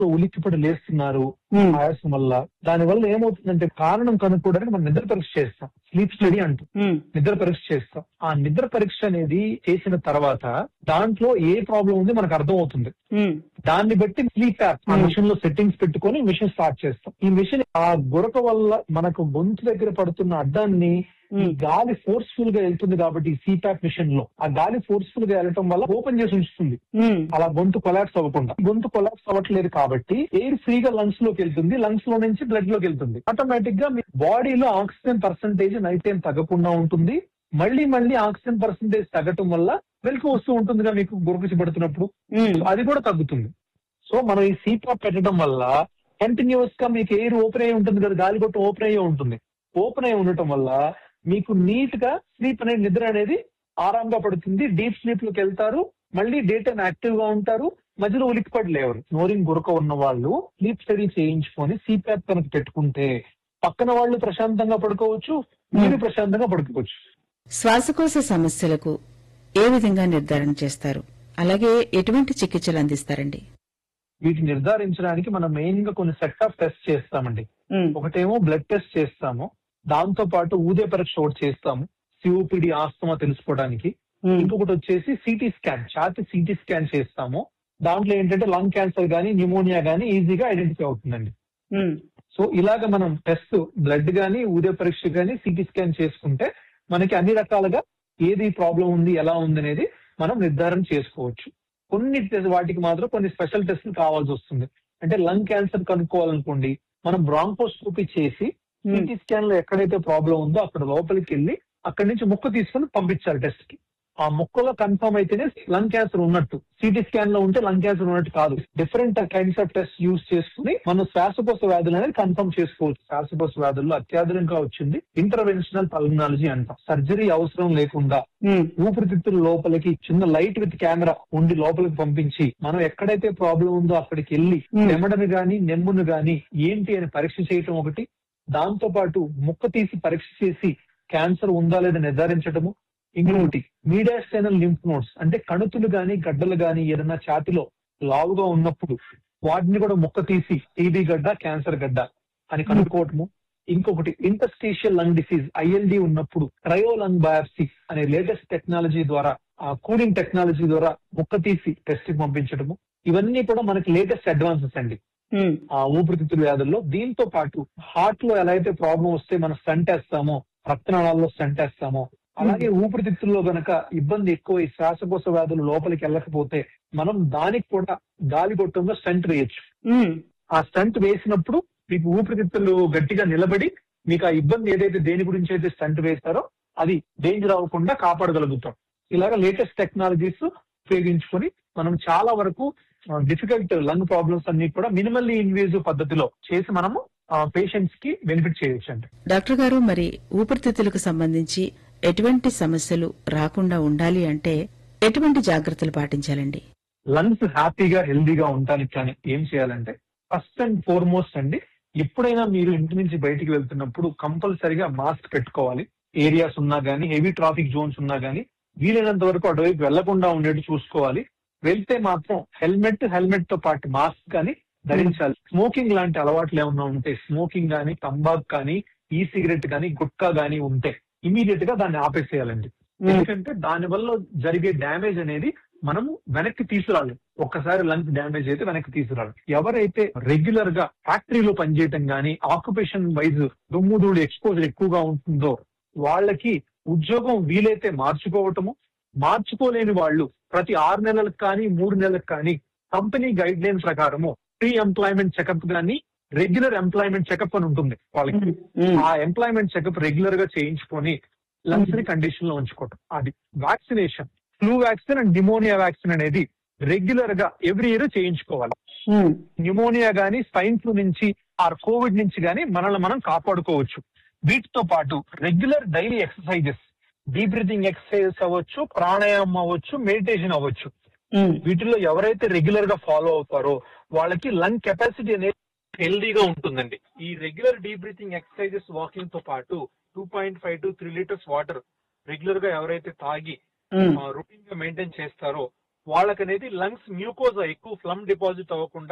ఉలిక్కిపడి లేస్తున్నారు ఉమ్, ఆయాసం వల్ల దాని వల్ల ఏమవుతుందంటే కారణం కనుక్కోవడానికి మనం నిద్ర పరీక్ష చేస్తాం స్లీప్ స్టడీ అంటూ ఉమ్, నిద్ర పరీక్ష చేస్తాం ఆ నిద్ర పరీక్ష అనేది చేసిన తర్వాత దాంట్లో ఏ ప్రాబ్లం ఉంది మనకు అర్థం అవుతుంది ఉమ్, దాన్ని బట్టి స్లీప్ యాప్ ఆ Hmm. మిషన్ లో సెట్టింగ్స్ పెట్టుకొని మిషన్ స్టార్ట్ చేస్తాం ఈ మిషన్ ఆ గురక వల్ల మనకు గొంతు దగ్గర పడుతున్న అడ్డాన్ని ఈ ఉమ్, గాలి ఫోర్స్ఫుల్ గా వెళ్తుంది కాబట్టి ఈ సీపాప్ మిషన్ లో ఆ గాలి ఫోర్స్ఫుల్ గా వెళ్ళటం వల్ల ఓపెన్ చేసి ఉంచుతుంది ఉమ్, అలా గొంతు కొలాప్స్ అవ్వకుండా గొంతు కొలాప్స్ అవ్వట్లేదు కాబట్టి ఎయిర్ ఫ్రీగా లంగ్స్ లోకి వెళ్తుంది లంగ్స్ లో నుంచి బ్లడ్ లోకి వెళ్తుంది ఆటోమేటిక్ గా మీ బాడీలో ఆక్సిజన్ పర్సంటేజ్ నైట్ టైం తగ్గకుండా ఉంటుంది మళ్ళీ మళ్ళీ ఆక్సిజన్ పర్సంటేజ్ తగ్గటం వల్ల వెలుగు వస్తూ ఉంటుందిగా మీకు గురకసి పడుతున్నప్పుడు ఉమ్, సో అది కూడా తగ్గుతుంది సో మనం ఈ సీపాప్ పెట్టడం వల్ల కంటిన్యూస్ గా మీకు ఎయిర్ ఓపెన్ అయి ఉంటుంది కదా గాలి కొట్టు ఓపెన్ అయ్యి ఉంటుంది ఓపెన్ అయి ఉండటం వల్ల మీకు నీట్ గా స్లీప్ అనేది నిద్ర అనేది ఆరాంగా పడుతుంది డీప్ స్లీప్ లోకి వెళ్తారు మళ్ళీ డే టైం యాక్టివ్ గా ఉంటారు మధ్యలో ఉలిక్కిపడి లేవరు స్నోరింగ్ గురక ఉన్న వాళ్ళు స్లీప్ స్టడీ చేయించుకొని సీపాప్ కనుక పెట్టుకుంటే పక్కన వాళ్ళు ప్రశాంతంగా పడుకోవచ్చు మీరు ప్రశాంతంగా పడుకోవచ్చు శ్వాసకోశ సమస్యలకు ఏ విధంగా నిర్ధారణ చేస్తారు అలాగే ఎటువంటి చికిత్సలు అందిస్తారండి వీటిని నిర్ధారించడానికి మనం మెయిన్ గా కొన్ని సెట్ ఆఫ్ టెస్ట్ చేస్తామండి ఉమ్, ఒకటేమో బ్లడ్ టెస్ట్ చేస్తాము దాంతో పాటు ఊదే పరీక్ష ఒకటి చేస్తాము సిఓపిడి ఆస్తమా తెలుసుకోవడానికి ఉమ్, ఇంకొకటి వచ్చేసి సిటీ స్కాన్ ఛాతి సిటీ స్కాన్ చేస్తాము దాంట్లో ఏంటంటే లంగ్ క్యాన్సర్ గానీ న్యూమోనియా గానీ ఈజీగా ఐడెంటిఫై అవుతుందండి ఉమ్, సో ఇలాగ మనం టెస్ట్ బ్లడ్ గానీ ఊదే పరీక్ష గానీ సిటీ స్కాన్ చేసుకుంటే మనకి అన్ని రకాలుగా ఏది ప్రాబ్లం ఉంది ఎలా ఉంది అనేది మనం నిర్ధారణ చేసుకోవచ్చు కొన్ని టెస్ట్ వాటికి మాత్రం కొన్ని స్పెషల్ టెస్ట్లు కావాల్సి వస్తుంది అంటే లంగ్ క్యాన్సర్ కనుక్కోవాలనుకోండి మనం బ్రాంకోస్కోపీ చేసి ఉమ్, సిటీ స్కాన్ లో ఎక్కడైతే ప్రాబ్లం ఉందో అక్కడ లోపలికి వెళ్ళి అక్కడి నుంచి ముక్క తీసుకొని పంపించాలి టెస్ట్ కి ఆ ముక్కలో కన్ఫర్మ్ అయితేనే లంగ్ క్యాన్సర్ ఉన్నట్టు సిటీ స్కాన్ లో ఉంటే లంగ్ క్యాన్సర్ ఉన్నట్టు కాదు different kinds of test use చేసుకుని మనం శ్వాసకోశ వ్యాధులు అనేది కన్ఫర్మ్ చేసుకోవచ్చు శ్వాసకోశ వ్యాధుల్లో అత్యాధునికంగా వచ్చింది ఇంటర్వెన్షనల్ పల్మనాలజీ అంటాం సర్జరీ అవసరం లేకుండా ఉమ్, ఊపిరితిత్తుల లోపలికి చిన్న లైట్ విత్ కెమెరా ఉండి లోపలికి పంపించి మనం ఎక్కడైతే ప్రాబ్లం ఉందో అక్కడికి వెళ్ళి Hmm. నెమడను గాని నెమ్మును గాని ఏంటి అని పరీక్ష చేయటం ఒకటి దాంతో పాటు ముక్క తీసి పరీక్ష చేసి క్యాన్సర్ ఉందా లేదా నిర్ధారించటము ఇంకొకటి మీడియాస్టైనల్ లింఫ్ నోడ్స్ అంటే కణుతులు గాని గడ్డలు గాని ఏదైనా ఛాతిలో లావుగా ఉన్నప్పుడు వాటిని కూడా ముక్క తీసి టీబీ గడ్డ క్యాన్సర్ గడ్డ అని కనుక్కోవటము ఇంకొకటి ఇంటర్స్టీషియల్ లంగ్ డిసీజ్ ఐఎల్డి ఉన్నప్పుడు క్రయో లంగ్ బయాప్సీ అనే లేటెస్ట్ టెక్నాలజీ ద్వారా ఆ కూలింగ్ టెక్నాలజీ ద్వారా ముక్క తీసి టెస్ట్ కి పంపించడము ఇవన్నీ కూడా మనకి లేటెస్ట్ అడ్వాన్సెస్ అండి ఉమ్, ఆ ఊపిరితిత్తుల వ్యాధుల్లో దీంతో పాటు హార్ట్ లో ఎలా అయితే ప్రాబ్లం వస్తే మనం స్టంట్ వేస్తామో రక్తనాళాల్లో స్టంట్ వేస్తామో అలాగే ఊపిరితిత్తుల్లో గనక ఇబ్బంది ఎక్కువ ఈ శ్వాసకోశ వ్యాధులు లోపలికి వెళ్ళకపోతే మనం దానికి కూడా గాలి గొట్టంలో స్టంట్ వేయొచ్చు ఉమ్, ఆ స్టంట్ వేసినప్పుడు మీకు ఊపిరితిత్తులు గట్టిగా నిలబడి మీకు ఆ ఇబ్బంది ఏదైతే దేని గురించి అయితే స్టంట్ వేస్తారో అది డేంజర్ అవ్వకుండా కాపాడగలుగుతాం ఇలాగ లేటెస్ట్ టెక్నాలజీస్ ఉపయోగించుకొని మనం చాలా వరకు డిఫికల్ట్ లంగ్ ప్రాబ్లమ్స్ అన్ని కూడా మినిమల్లీ ఇన్వేజివ్ పద్ధతిలో చేసి మనము పేషెంట్స్ కి బెనిఫిట్ చేయొచ్చు అండి డాక్టర్ గారు మరి ఊపిరితిత్తులకు సంబంధించి ఎటువంటి సమస్యలు రాకుండా ఉండాలి అంటే ఎటువంటి జాగ్రత్తలు పాటించాలండి లంగ్స్ హ్యాపీగా హెల్దీగా ఉండడానికి కానీ ఏం చేయాలంటే ఫస్ట్ అండ్ ఫార్మోస్ట్ అండి ఎప్పుడైనా మీరు ఇంటి నుంచి బయటికి వెళ్తున్నప్పుడు కంపల్సరిగా మాస్క్ పెట్టుకోవాలి ఏరియాస్ ఉన్నా గానీ హెవీ ట్రాఫిక్ జోన్స్ ఉన్నా గానీ వీలైనంత వరకు అటువైపు వెళ్లకుండా ఉండేట్టు చూసుకోవాలి వెళ్తే మాత్రం హెల్మెట్ హెల్మెట్ తో పాటు మాస్క్ కానీ ధరించాలి స్మోకింగ్ లాంటి అలవాట్లు ఏమన్నా ఉంటే స్మోకింగ్ కానీ తంబాక్ కానీ ఈ సిగరెట్ కానీ గుట్కా కానీ ఉంటే ఇమీడియట్ గా దాన్ని ఆపేసేయాలండి ఎందుకంటే దాని వల్ల జరిగే డ్యామేజ్ అనేది మనము వెనక్కి తీసుకురాలి ఒక్కసారి లంగ్స్ డ్యామేజ్ అయితే వెనక్కి తీసుకురాలి ఎవరైతే రెగ్యులర్ గా ఫ్యాక్టరీలో పనిచేయటం గానీ ఆక్యుపేషన్ వైజ్ దుమ్ము ధూళి ఎక్స్పోజర్ ఎక్కువగా ఉంటుందో వాళ్ళకి ఉద్యోగం వీలైతే మార్చుకోవటము మార్చుకోలేని వాళ్ళు ప్రతి ఆరు నెలలకు కానీ మూడు నెలలకు కానీ కంపెనీ గైడ్ లైన్ ప్రకారము ప్రీ ఎంప్లాయ్మెంట్ చెకప్ గానీ రెగ్యులర్ ఎంప్లాయ్మెంట్ చెకప్ అని ఉంటుంది వాళ్ళకి ఆ ఎంప్లాయ్మెంట్ చెకప్ రెగ్యులర్ గా చేయించుకొని లంగ్స్ ని కండిషన్ లో ఉంచుకోవటం అది vaccination flu vaccine and pneumonia vaccine అనేది రెగ్యులర్ గా ఎవ్రీ ఇయర్ చేయించుకోవాలి న్యూమోనియా గానీ స్పైన్ ఫ్లూ నుంచి ఆర్ కోవిడ్ నుంచి గానీ మనల్ని మనం కాపాడుకోవచ్చు వీటితో పాటు regular daily exercises deep breathing exercises అవ్వచ్చు ప్రాణాయామం అవ్వచ్చు మెడిటేషన్ అవ్వచ్చు వీటిలో ఎవరైతే రెగ్యులర్ గా ఫాలో అవుతారో వాళ్ళకి లంగ్ కెపాసిటీ అనేది హెల్దీగా ఉంటుందండి ఈ regular deep breathing exercises walking తో పాటు two point five to three litres water regular గా ఎవరైతే తాగి రొటీన్ గా మెయింటైన్ చేస్తారో వాళ్ళకనేది లంగ్స్ మ్యూకోజా ఎక్కువ ఫ్లమ్ డిపాజిట్ అవ్వకుండా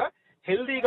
హెల్దీగా